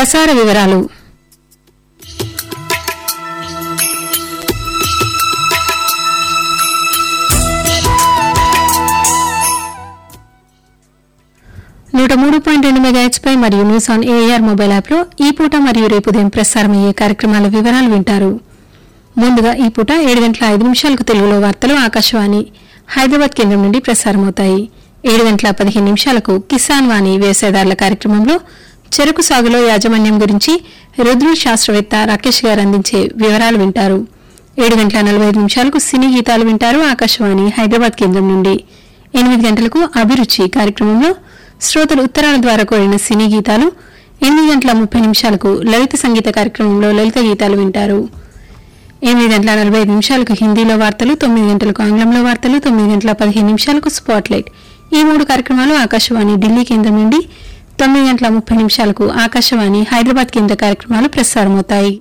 ప్రసార వివరాలు నూట మూడు పాయింట్ రెండు మెగాహెచ్ పై మరియు news on A R mobile app లో ఈ పూట మరియు రేపు ఉదయం ప్రసారమయ్యే కార్యక్రమాల వివరాలు వింటారు ముందుగా ఈ పూట ఏడు గంటల ఐదు నిమిషాలకు తెలుగులో వార్తలు ఆకాశవాణి హైదరాబాద్ కేంద్రం నుండి ప్రసారమవుతాయి ఏడు గంటల పదిహేను నిమిషాలకు కిసాన్ వాణి వ్యవసాయదారుల కార్యక్రమంలో చెరుకు సాగులో యాజమాన్యం గురించి రుద్రు శాస్త్రవేత్త రాకేష్ గారు అందించే వివరాలు వింటారు ఏడు గంటల నలభై ఐదు నిమిషాలకు సినీ గీతాలు వింటారు ఆకాశవాణి హైదరాబాద్ కేంద్రం నుండి ఎనిమిది గంటలకు అభిరుచి కార్యక్రమంలో శ్రోతలు ఉత్తరాల ద్వారా కోరిన సినీ గీతాలు ఎనిమిది గంటల ముప్పై నిమిషాలకు లలిత సంగీత కార్యక్రమంలో లలిత గీతాలు వింటారు ఎనిమిది గంటల నలభై ఐదు నిమిషాలకు హిందీలో వార్తలు తొమ్మిది గంటలకు ఆంగ్లంలో వార్తలు తొమ్మిది గంటల పదిహేను నిమిషాలకు స్పాట్ లైట్ ఈ మూడు కార్యక్రమాలు ఆకాశవాణి ఢిల్లీ కేంద్రం నుండి తొమ్మిది గంటల ముప్పై నిమిషాలకు ఆకాశవాణి హైదరాబాద్ కేంద్ర కార్యక్రమాలు ప్రసారమవుతాయి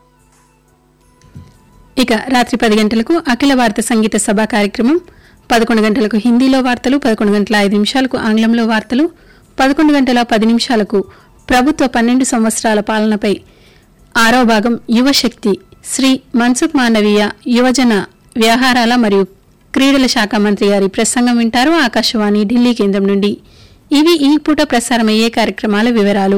ఇక రాత్రి పది గంటలకు అఖిల భారత సంగీత సభ కార్యక్రమం పదకొండు గంటలకు హిందీలో వార్తలు పదకొండు గంటల ఐదు నిమిషాలకు ఆంగ్లంలో వార్తలు పదకొండు గంటల పది నిమిషాలకు ప్రభుత్వ పన్నెండు సంవత్సరాల పాలనపై ఆరో భాగం యువశక్తి శ్రీ మన్సుఖ్ మాండవీయ యువజన వ్యవహారాల మరియు క్రీడల శాఖ మంత్రి గారి ప్రసంగం వింటారు ఆకాశవాణి ఢిల్లీ కేంద్రం నుండి ఇవి ఈ పూట ప్రసారమయ్యే కార్యక్రమాల వివరాలు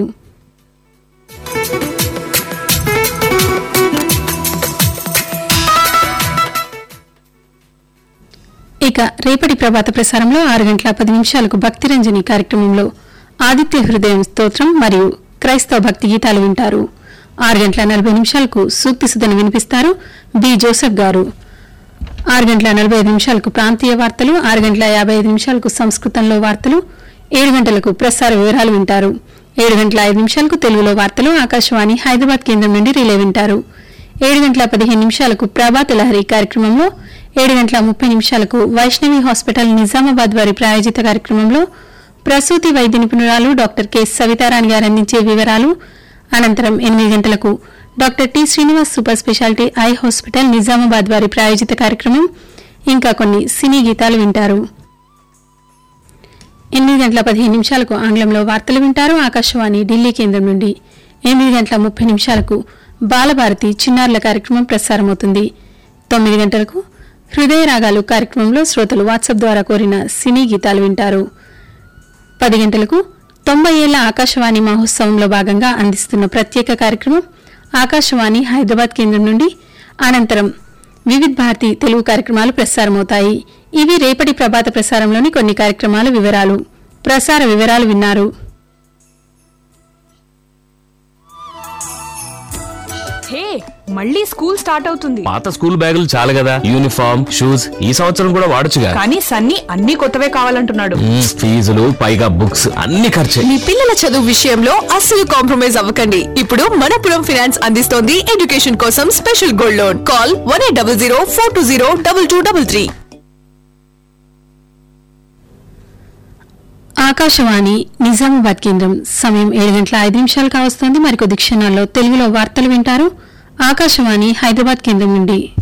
ఇక రేపటి ప్రభాత ప్రసారంలో ఆరు గంటల పది నిమిషాలకు భక్తిరంజని కార్యక్రమంలో ఆదిత్య హృదయం స్తోత్రం మరియు క్రైస్తవ భక్తి గీతాలు వింటారు ఆరు గంటల నలభై నిమిషాలకు సూక్తి సుధను వినిపిస్తారు బి జోసెఫ్ గారు ఆరు గంటల నలభై ఐదు నిమిషాలకు ప్రాంతీయ వార్తలు ఆరు గంటల యాభై ఐదు నిమిషాలకు సంస్కృతంలో వార్తలు ఏడు గంటలకు ప్రసార వివరాలు వింటారు ఏడు గంటల ఐదు నిమిషాలకు తెలుగులో వార్తలు ఆకాశవాణి హైదరాబాద్ కేంద్రం నుండి రిలే వింటారు ఏడు గంటల పదిహేను నిమిషాలకు ప్రభాత లహరి కార్యక్రమంలో ఏడు గంటల ముప్పై నిమిషాలకు వైష్ణవి హాస్పిటల్ నిజామాబాద్ వారి ప్రాయోజిత కార్యక్రమంలో ప్రసూతి వైద్య నిపుణురాలు డాక్టర్ కె సవితారాణి గారు అందించే వివరాలు అనంతరం ఎనిమిది గంటలకు doctor T Srinivas super speciality eye hospital Nizamabad వారి ప్రాయోజిత కార్యక్రమం ఇంకా కొన్ని సినీ గీతాలు వింటారు ఎనిమిది గంటల పదిహేను నిమిషాలకు ఆంగ్లంలో వార్తలు వింటారు ఆకాశవాణి ఢిల్లీ కేంద్రం నుండి ఎనిమిది గంటల ముప్పై నిమిషాలకు బాలభారతి చిన్నారుల కార్యక్రమం ప్రసారమవుతుంది తొమ్మిది గంటలకు హృదయ రాగాలు కార్యక్రమంలో శ్రోతలు వాట్సాప్ ద్వారా కోరిన సినీ గీతాలు వింటారు పది గంటలకు తొంభై ఏళ్ల ఆకాశవాణి మహోత్సవంలో భాగంగా అందిస్తున్న ప్రత్యేక కార్యక్రమం ఆకాశవాణి హైదరాబాద్ కేంద్రం నుండి అనంతరం వివిధ్ భారతి తెలుగు కార్యక్రమాలు ప్రసారమవుతాయి ఇవి రేపటి ప్రభాత ప్రసారంలోని కొన్ని కార్యక్రమాల వివరాలు ప్రసార వివరాలు విన్నారు హే మళ్ళీ స్కూల్ స్టార్ట్ అవుతుంది పాత స్కూల్ బ్యాగులు చాలు కదా యూనిఫామ్ షూస్ ఈ సంవత్సరం కూడా వాడొచ్చుగా కానీ సన్నీ అన్ని కొత్తవే కావాలంటున్నాడు మ్మ్, ఫీజులు పైగా బుక్స్ అన్ని ఖర్చే మీ పిల్లల చదువు విషయంలో అస్సలు కాంప్రమైజ్ అవ్వకండి ఇప్పుడు మనపురం ఫినాన్స్ అందిస్తోంది ఎడ్యుకేషన్ కోసం special gold loan call one eight double zero four two zero double two double three Akashvani Nizamabad కేంద్రం సమయం ఏడు గంటల ఐదు నిమిషాలు కావస్తోంది మరికొద్ది క్షణాల్లో తెలుగులో వార్తలు వింటారు ఆకాశవాణి హైదరాబాద్ కేంద్రం నుండి